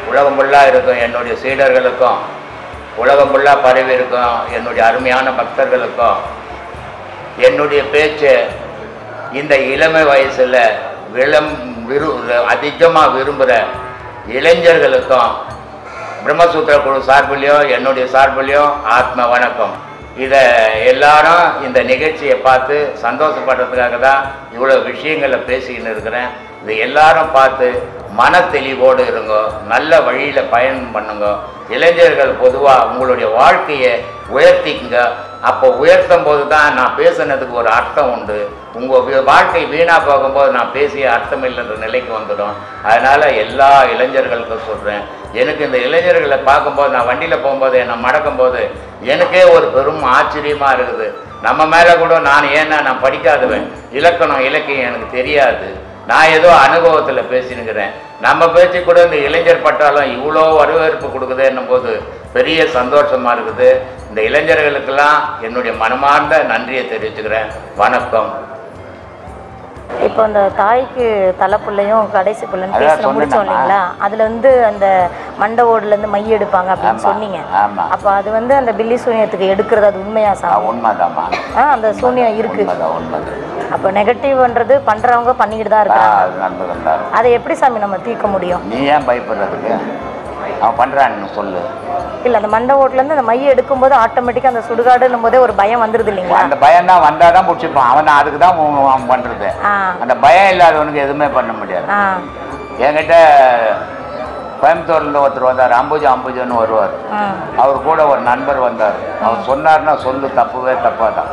உலகம் ஃபுல்லாக இருக்கும் என்னுடைய சீடர்களுக்கும் உலகம் ஃபுல்லாக பரவி இருக்கும் என்னுடைய அருமையான பக்தர்களுக்கும் என்னுடைய பேச்சு இந்த இளமை வயசில் விளம் விரு அதிகமாக விரும்புகிற இளைஞர்களுக்கும் பிரம்மசூத்திர குழு சார்பிலையும் என்னுடைய சார்பிலையும் ஆத்ம வணக்கம் இதை எல்லாரும் இந்த நிகழ்ச்சியை பார்த்து சந்தோஷப்படுறதுக்காக தான் இவ்வளோ விஷயங்களை பேசிக்கின்னு இருக்கிறேன் இது எல்லாரும் பார்த்து மன தெளிவோடு இருங்க நல்ல வழியில் பயணம் பண்ணுங்க இளைஞர்கள் பொதுவாக உங்களுடைய வாழ்க்கையை உயர்த்திக்குங்க அப்போ உயர்த்தும் போது தான் நான் பேசுனதுக்கு ஒரு அர்த்தம் உண்டு உங்கள் வாழ்க்கை வீணாக போகும்போது நான் பேசிய அர்த்தம் இல்லைன்ற நிலைக்கு வந்துடும் அதனால் எல்லா இளைஞர்களுக்கும் சொல்கிறேன் எனக்கு இந்த இளைஞர்களை பார்க்கும்போது நான் வண்டியில் போகும்போது என்னை மடக்கும்போது எனக்கே ஒரு பெரும் ஆச்சரியமாக இருக்குது நம்ம மேலே கூட நான் ஏன்னா நான் படிக்காதவன் இலக்கணம் இலக்கியம் எனக்கு தெரியாது நான் ஏதோ அனுபவத்தில் பேசினுக்கிறேன் நம்ம பேச்சு கூட இந்த இளைஞர் பட்டாளம் இவ்வளோ வரவேற்பு கொடுக்குதுன்னும் போது பெரிய சந்தோஷமாக இருக்குது இந்த இளைஞர்களுக்கெல்லாம் என்னுடைய மனமார்ந்த நன்றியை தெரிவிச்சுக்கிறேன் வணக்கம் இப்போ அந்த தாய்க்கு தலை பிள்ளையும் கடைசி பிள்ளைன்னு அதான் பேசி முடிச்சோம் சொன்னேனம்மா. இல்லைங்களா அதுல வந்து அந்த மண்டை ஓடுல இருந்து மை எடுப்பாங்க அப்படின்னு ஆமா, சொன்னீங்க ஆமா. அப்போ அது வந்து அந்த பில்லி சூனியத்துக்கு எடுக்கிறது அது உண்மையா ஆ, சாமி உண்மைதாம்மா ஆ அந்த சூனியம் இருக்கு உண்மைதான் உண்மைதான் அப்போ நெகட்டிவ்ன்றது பண்றவங்க பண்ணிக்கிட்டு தான் ஆ, இருக்காங்க அது நடந்துதான் அதை எப்படி சாமி நம்ம தீர்க்க முடியும் நீ ஏன் பயப்படுறதுக்கு அவன் பண்ணுறான்னு சொல்லு இல்ல அந்த மண்டை ஓட்டுல இருந்து அந்த மை எடுக்கும்போது ஆட்டோமேட்டிக்கா அந்த சுடுகாடுன்னும் போதே ஒரு பயம் வந்துருது இல்லைங்களா அந்த பயம் தான் வந்தால் தான் பிடிச்சிப்பான் அவன் அதுக்கு தான் அவன் பண்ணுறது ஆ அந்த பயம் இல்லாதவனுக்கு எதுவுமே பண்ண முடியாது ஆ என்கிட்ட கோயம்புத்தூர்ல ஒருத்தர் வந்தார் அம்புஜா அம்புஜான்னு வருவார் ம் அவர் கூட ஒரு நண்பர் வந்தார் அவர் சொன்னார்னா சொல்லு தப்புவே தப்பாக தான்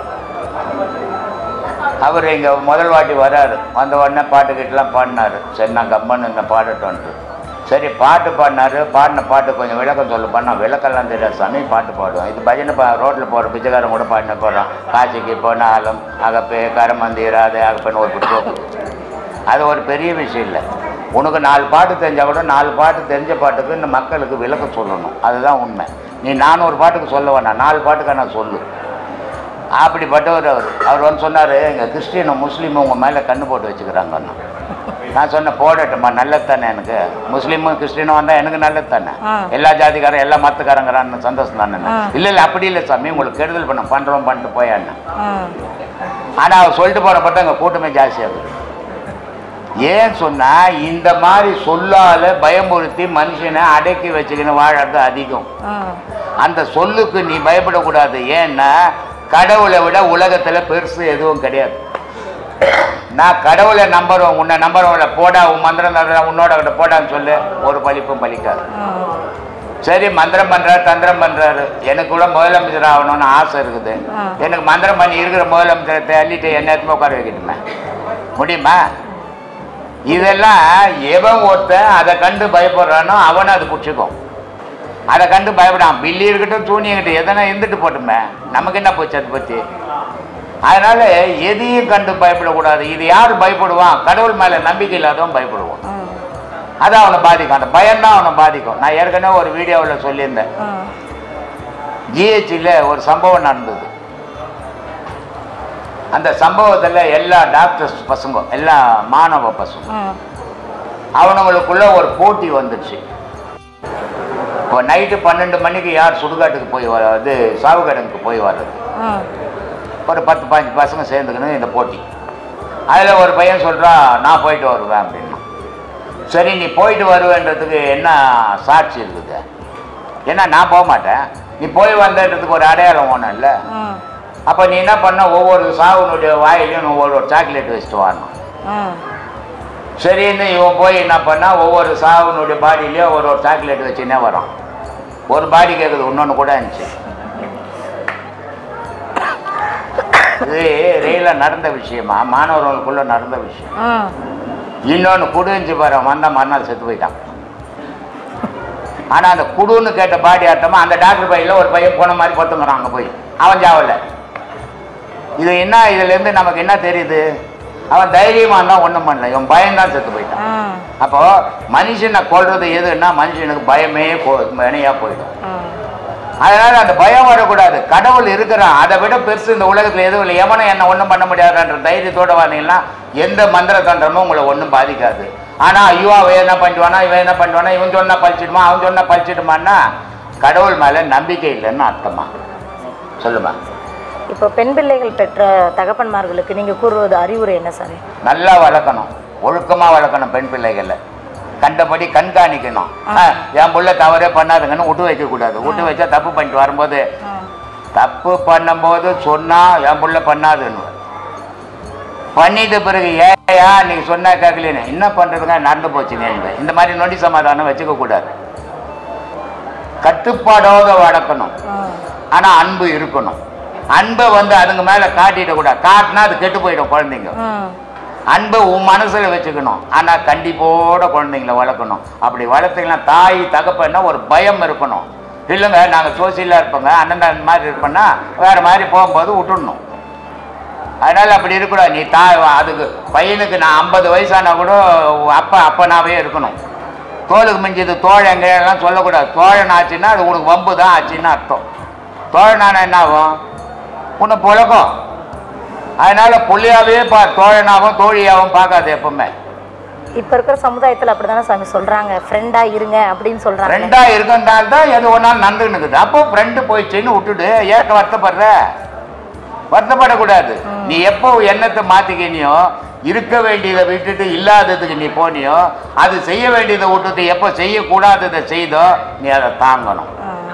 அவர் இங்கே முதல் வாட்டி வராரு வந்த உடனே பாட்டுக்கிட்டலாம் பாடினாரு சரி நான் கம்மன் இந்த பாடட்டோன்ட்டு சரி பாட்டு பாடினாரு பாடின பாட்டு கொஞ்சம் விளக்கம் சொல்லுப்பா நான் விளக்கம்லாம் தெரியாது சாமி பாட்டு பாடுவேன் இது பஜனை பா ரோட்டில் போகிற பிச்சைக்காரன் கூட பாடின போடுறான் காட்சிக்கு போனாலும் அகப்பே கரமந்தீர் அது அகப்பேன்னு ஒரு புத்தகம் அது ஒரு பெரிய விஷயம் இல்லை உனக்கு நாலு பாட்டு தெரிஞ்சால் கூட நாலு பாட்டு தெரிஞ்ச பாட்டுக்கு இந்த மக்களுக்கு விளக்கம் சொல்லணும் அதுதான் உண்மை நீ நானூறு பாட்டுக்கு சொல்ல வேணாம் நாலு பாட்டுக்கு நான் சொல்லு அப்படிப்பட்டவர் அவர் அவர் வந்து சொன்னார் எங்கள் கிறிஸ்டினும் முஸ்லீமும் உங்கள் மேலே கண்ணு போட்டு வச்சுக்கிறாங்கன்னு நான் சொன்னேன் போடட்டும்மா நல்லது தானே எனக்கு முஸ்லீமும் கிறிஸ்டினும் வந்தால் எனக்கு நல்லது தானே ஆ. எல்லா ஜாதிக்காரன் எல்லா மத்தக்காரங்கிறான்னு சந்தோஷம் தானே ஆ. இல்லை இல்லை அப்படி இல்லை சாமி உங்களுக்கு கெடுதல் பண்ண பண்ணுறோம் பண்ணிட்டு போயான்னு ம் ஆனால் அவர் சொல்லிட்டு போகிற பார்த்தா எங்கள் கூட்டமே ஜாஸ்தியாகுது ஏன் சொன்னா இந்த மாதிரி சொல்லால பயமுறுத்தி மனுஷனை அடக்கி வச்சுக்கின்னு வாழறது அதிகம் ம் அந்த சொல்லுக்கு நீ பயப்படக்கூடாது ஏன்னா கடவுளை விட உலகத்துல பெருசு எதுவும் கிடையாது நான் கடவுளை நம்புறோம் உன்னை நம்புறவங்கள போடா உன் மந்திரம் தந்திரா உன்னோட கிட்ட போடான்னு சொல்லு ஒரு பலிப்பும் பலிக்காது ம் சரி மந்திரம் பண்றாரு தந்திரம் பண்றாரு எனக்கு கூட முதலமைச்சர் ஆகணும்னு ஆசை இருக்குது ஆ. எனக்கு மந்திரம் பண்ணி இருக்கிற முதலமைச்சரை தள்ளிட்டு என்ன உட்கார வைக்கணுமே முடியுமா இதெல்லாம் எவன் ஒருத்தன் அதை கண்டு பயப்படுறானோ அவனை அது பிடிச்சிக்கும் அதை கண்டு பயப்படான் பில்லி இருக்கட்டும் தூணி இருக்கட்டும் எதனா இருந்துட்டு போட்டுமே நமக்கு என்ன போச்சு அதை பற்றி அதனால எதையும் கண்டு பயப்படக்கூடாது இது யார் பயப்படுவான் கடவுள் மேலே நம்பிக்கை இல்லாதவன் பயப்படுவான் ம் அது அவனை பாதிக்கும் அந்த பயம்தான் அவனை பாதிக்கும் நான் ஏற்கனவே ஒரு வீடியோவில் சொல்லியிருந்தேன் ம் ஜிஹெச்சில் ஒரு சம்பவம் நடந்தது அந்த சம்பவத்தில் எல்லா டாக்டர்ஸ் பசங்க எல்லா மாணவ பசங்க ம் அவனுங்களுக்குள்ள ஒரு போட்டி வந்துடுச்சு இப்போ நைட்டு பன்னெண்டு மணிக்கு யார் சுடுகாட்டுக்கு போய் வர இது சாவுகடனுக்கு போய் வர்றது ம் ஒரு பத்து பதினஞ்சு பசங்க சேர்ந்துக்கணும் இந்த போட்டி அதில் ஒரு பையன் சொல்கிறான் நான் போயிட்டு வருவேன் அப்படின்னா சரி நீ போயிட்டு வருவேன்றதுக்கு என்ன சாட்சி இருக்குது ஏன்னா நான் போக மாட்டேன் நீ போய் வந்ததுக்கு ஒரு அடையாளம் ஒன்றும் இல்லை ம் அப்போ நீ என்ன பண்ண ஒவ்வொரு சாவுனுடைய வாயிலையும் ஒவ்வொரு ஒரு சாக்லேட் வச்சுட்டு வரணும் ம் சரின்னு இவன் போய் என்ன பண்ணா ஒவ்வொரு சாவுனுடைய பாடியிலையும் ஒரு ஒரு சாக்லேட் வச்சுன்னே வரான் ஒரு பாடி கேட்குது இன்னொன்று கூட இருந்துச்சு இது ரயிலில் நடந்த விஷயமா மாணவர்களுக்குள்ள நடந்த விஷயம் ம் இன்னொன்று குடுஞ்சு பாரு வந்த மறுநாள் செத்து போயிட்டான் ஆனால் அந்த குடுன்னு கேட்ட பாடி ஆட்டமா அந்த டாக்டர் பையில ஒரு பையன் போன மாதிரி பத்துங்கிறான் அங்கே போய் அவன் ஜாவல இது என்ன இதுலேருந்து நமக்கு என்ன தெரியுது அவன் தைரியமாக இருந்தால் ஒன்றும் பண்ணல இவன் பயம்தான் செத்து போயிட்டான் ம் அப்போ மனுஷனை கொல்றது எதுன்னா மனுஷனுக்கு பயமே போ வினையாக போயிடும் ம் அதனால அந்த பயம் வரக்கூடாது கடவுள் இருக்கிறான் அதை விட பெருசு இந்த உலகத்தில் எதுவும் இல்லை எவனும் என்ன ஒன்றும் பண்ண முடியாதுன்ற தைரியத்தோட வந்தீங்கன்னா எந்த மந்திர தந்திரமும் உங்களை ஒன்றும் பாதிக்காது ஆனா ஐயோ அவன் என்ன பண்ணிடுவானா இவன் என்ன பண்ணுவானா இவன் சொன்னா பழிச்சிடுமா அவன் சொன்னா பழிச்சிடுமான்னா கடவுள் மேல நம்பிக்கை இல்லைன்னு அர்த்தமா சொல்லுமா இப்போ பெண் பிள்ளைகள் பெற்ற தகப்பன்மார்களுக்கு நீங்க கூறுவது அறிவுரை என்ன சார் நல்லா வளர்க்கணும் ஒழுக்கமா வளர்க்கணும் பெண் பிள்ளைகளை கண்டபடி கண்காணிக்கணும் ஆ, என் புள்ள தவறே பண்ணாதுங்கன்னு விட்டு வைக்க கூடாது விட்டு வச்சா தப்பு பண்ணிட்டு வரும்போது தப்பு பண்ணும்போது சொன்னா என் புள்ள பண்ணாதுன்னு பண்ணிட்ட பிறகு ஏயா நீங்க சொன்னா கேட்கலன்னு என்ன பண்றதுங்க நடந்து போச்சுங்க என்பது. இந்த மாதிரி நொடி சமாதானம் வச்சுக்க கூடாது கட்டுப்பாடோட வளர்க்கணும் ஆனா அன்பு இருக்கணும் அன்பை வந்து அதுங்க மேல காட்டிட கூடாது காட்டினா அது கெட்டு போயிடும் குழந்தைங்க அன்பை உன் மனசுல வச்சுக்கணும் ஆனா கண்டிப்போட குழந்தைங்கள வளர்க்கணும் அப்படி வளர்த்தீங்கன்னா தாய் தகப்பன்னா ஒரு பயம் இருக்கணும் இல்லைங்க நாங்க சோசியலா இருப்போங்க அண்ணன் அந்த மாதிரி இருப்போம்னா வேற மாதிரி போகும்போது விட்டுடணும் அதனால அப்படி இருக்கக்கூடாது நீ தா அதுக்கு பையனுக்கு நான் ஐம்பது வயசானா கூட அப்பா அப்பனாவே இருக்கணும் தோலுக்கு மிஞ்சது தோழங்க எல்லாம் சொல்லக்கூடாது தோழன் ஆச்சுன்னா அது உனக்கு வம்பு தான் ஆச்சுன்னு அர்த்தம் தோழனான என்ன ஆகும் உன்னை புழக்கம் அதனால புள்ளியாவே பா தோழனாகவும் தோழியாகவும் பார்க்காது எப்பவுமே இப்ப இருக்கிற சமுதாயத்துல அப்படிதானே சாமி சொல்றாங்க ஃப்ரெண்டா இருங்க அப்படின்னு சொல்றாங்க ஃப்ரெண்டா இருக்கனால தான் எது ஒன்றாலும் நடந்துன்னு இருக்குது அப்போ ஃப்ரெண்டு போயிடுச்சுன்னு விட்டுடு ஏற்க வருத்தப்படுற வருத்தப்படக்கூடாது நீ எப்போ எண்ணத்தை மாத்திக்கினியோ இருக்க வேண்டியதை விட்டுட்டு இல்லாததுக்கு நீ போனியோ அது செய்ய வேண்டியதை விட்டுட்டு எப்போ செய்யக்கூடாததை செய்தோ நீ அதை தாங்கணும்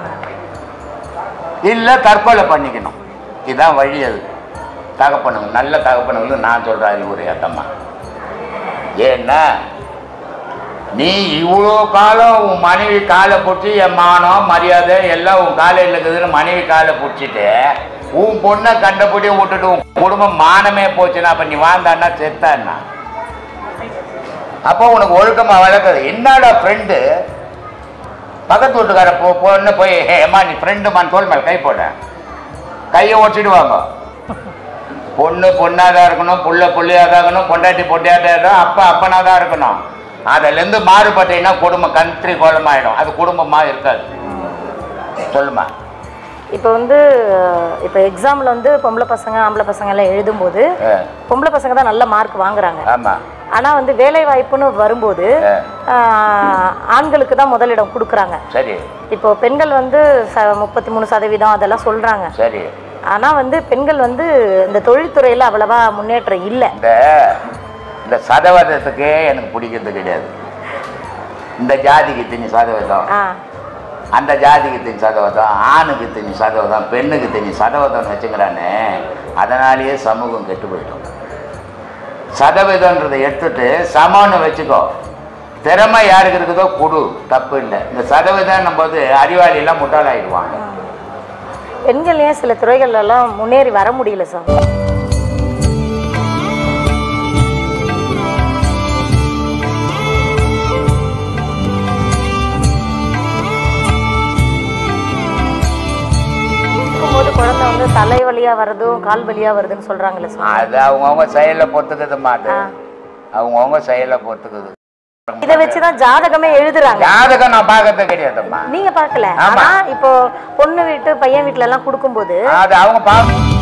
இல்லை தற்கொலை பண்ணிக்கணும் இதுதான் வழி அது தகப்பனுங்க நல்ல தகப்பனுங்க நான் சொல்கிற அறிவுரை அத்தம்மா ஏன்னா நீ இவ்வளோ காலம் உன் மனைவி காலை பிடிச்சி என் மானம் மரியாதை எல்லாம் உன் காலையில் இருக்குதுன்னு மனைவி காலை பிடிச்சிட்டு உன் பொண்ணை கண்டபடி விட்டுட்டு உன் குடும்பம் மானமே போச்சுன்னா அப்போ நீ வாழ்ந்தான்னா செத்தான்னா அப்போ உனக்கு ஒழுக்கமா வளர்க்குது என்னடா ஃப்ரெண்டு பக்கத்து வீட்டுக்கார போ பொண்ணு போய் ஹே அம்மா நீ ஃப்ரெண்டுமான்னு தோல் மேலே கை போட கையை ஒடிச்சிடுவாங்க பொண்ணு பொண்ணாக தான் இருக்கணும் புள்ள புள்ளையாக தான் இருக்கணும் பொண்டாட்டி பொட்டியாக தான் இருக்கணும் அப்பா அப்பனாக தான் இருக்கணும் அதுலேருந்து மாறுபட்டீங்கன்னா குடும்பம் கந்திரி கோலமாயிடும் அது குடும்பமாக இருக்காது சொல்லுமா இப்போ வந்து இப்போ எக்ஸாம்ல வந்து பொம்பளை பசங்க ஆம்பளை பசங்க எல்லாம் எழுதும்போது ஆ, பொம்பளை பசங்க தான் நல்ல மார்க் வாங்குறாங்க ஆமா ஆனா வந்து வேலை வாய்ப்புன்னு வரும்போது ஆ, ஆஹ், ஆண்களுக்கு தான் முதலிடம் கொடுக்குறாங்க சரி இப்போ பெண்கள் வந்து ச முப்பத்தி மூணு சதவீதம் அதெல்லாம் சொல்றாங்க சரி ஆனா வந்து பெண்கள் வந்து இந்த தொழில்துறையில அவ்வளவா முன்னேற்றம் இல்லை இந்த இந்த சதவீதத்துக்கே எனக்கு பிடிக்கிறது கிடையாது இந்த ஜாதிக்கு தனி சதவீதம் ஆ அந்த ஜாதிக்கு தனி சதவீதம் ஆணுக்கு தனி சதவீதம் பெண்ணுக்கு தனி சதவீதம் வச்சுக்கிறானே அதனாலேயே சமூகம் கெட்டு போயிடும் சதவீதன்றதை எடுத்துட்டு சமம்னு வச்சுக்கோ திறமை யாருக்கு இருக்குதோ கொடு தப்பு இல்லை இந்த சதவீதம் போது அறிவாளியெல்லாம் முட்டாளாயிடுவாங்க பெண்கள் ஏன் சில துறைகள்ல எல்லாம் முன்னேறி வர முடியல சார் இருக்கும்போது குழந்தை வந்து தலை வழியா வருதும் கால் வழியா வருதுன்னு சொல்றாங்களே சார் அது அவங்கவுங்க செயலை பொறுத்துக்குதுமா அது அவங்கவுங்க செயலை பொறுத்துக்குது இதை வச்சுதான் ஜாதகமே எழுதுறாங்க ஜாதகம் நான் பார்க்கறது கிடையாதும்மா நீங்க பார்க்கல ஆமா. ஆனா இப்போ பொண்ணு வீட்டு பையன் வீட்ல எல்லாம் கொடுக்கும்போது அது அவங்க பார்க்க